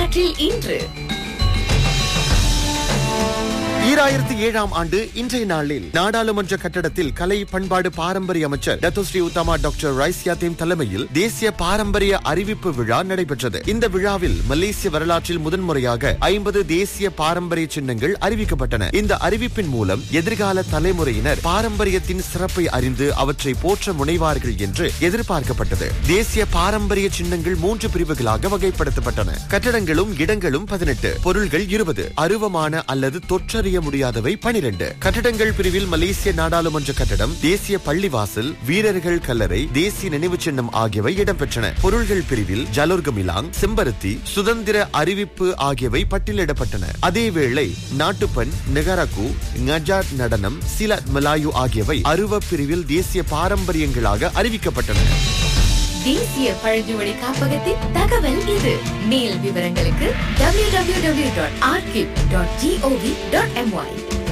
வரலாற்றில் இன்று ஈராயிரத்தி ஏழாம் ஆண்டு இன்றைய நாளில் நாடாளுமன்ற கட்டடத்தில் கலை பண்பாடு பாரம்பரிய அமைச்சர் Datuk Seri Utama doctor Rais Yatim தலைமையில் தேசிய பாரம்பரிய அறிவிப்பு விழா நடைபெற்றது இந்த விழாவில் மலேசிய வரலாற்றில் முதன்முறையாக ஐம்பது தேசிய பாரம்பரிய சின்னங்கள் அறிவிக்கப்பட்டன இந்த அறிவிப்பின் மூலம் எதிர்கால தலைமுறையினர் பாரம்பரியத்தின் சிறப்பை அறிந்து அவற்றை போற்ற முனைவார்கள் என்று எதிர்பார்க்கப்பட்டது தேசிய பாரம்பரிய சின்னங்கள் மூன்று பிரிவுகளாக வகைப்படுத்தப்பட்டன கட்டடங்களும் இடங்களும் பதினெட்டு பொருள்கள் இருபது அருவமான அல்லது தொற்றறிய முடியாதவை பனிரெண்டு கட்டடங்கள் பிரிவில் மலேசிய நாடாளுமன்ற கட்டடம் தேசிய பள்ளிவாசல் வீரர்கள் கல்லறை தேசிய நினைவு சின்னம் ஆகியவை இடம்பெற்றன பொருள்கள் பிரிவில் ஜலோர்கமிலாங் செம்பருத்தி சுதந்திர அறிவிப்பு ஆகியவை பட்டியலிடப்பட்டன அதேவேளை நாட்டுப்பண் நெகரகு ngajat நடனம் சிலட் மலாயு ஆகியவை அருவ பிரிவில் தேசிய பாரம்பரியங்களாக அறிவிக்கப்பட்டன தேசிய பழங்குடி காப்பகத்தின் தகவல் இது மேல் விவரங்களுக்கு www.archive.gov.my